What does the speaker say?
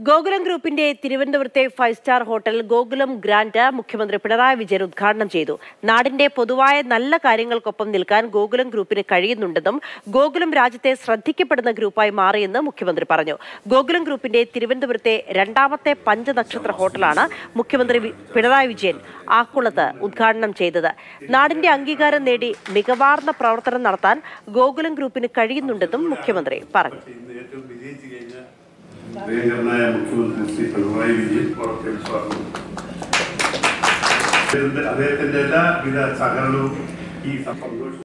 ഗോകുലം ഗ്രൂപ്പിന്റെ തിരുവനന്തപുരത്തെ five star hotel Gokulam grand മുഖ്യമന്ത്രി പിണറായി വിജയൻ ഉദ്ഘാടനം ചെയ്തു നാടിന്റെ പൊതുവായ നല്ല കാര്യങ്ങൾക്കൊപ്പം നിൽക്കാൻ ഗോകുലം ഗ്രൂപ്പിന് കഴിയുന്നുണ്ടെന്നും ഗോകുലം രാജ്യത്തെ ശ്രദ്ധിക്കപ്പെടുന്ന ഗ്രൂപ്പായി മാറിയെന്ന് മുഖ്യമന്ത്രി പറഞ്ഞു ഗോകുലം ഗ്രൂപ്പിന്റെ തിരുവനന്തപുരത്തെ രണ്ടാമത്തെ പഞ്ചനക്ഷത്ര ഹോട്ടലാണ് മുഖ്യമന്ത്രി വി- പിണറായി വിജയൻ ആക്കുളത്ത് ഉദ്ഘാടനം ചെയ്തത് നാടിന്റെ അംഗീകാരം നേടി മികവാർന്ന പ്രവർത്തനം നടത്താൻ ഗോകുലം ഗ്രൂപ്പിന് കഴിയുന്നുണ്ടെന്നും മുഖ്യമന്ത്രി പറഞ്ഞു ഇന്ന് ഏറ്റവും വിജയിച്ചു കഴിഞ്ഞ പ്രിയങ്കരനായ മുഖ്യമന്ത്രി ശ്രീ പിണറായി വിജയൻ പുറത്തേക്ക് സ്വാഗതം അദ്ദേഹത്തിന്റെ എല്ലാവിധ സഹകരണവും ഈ സന്തോഷം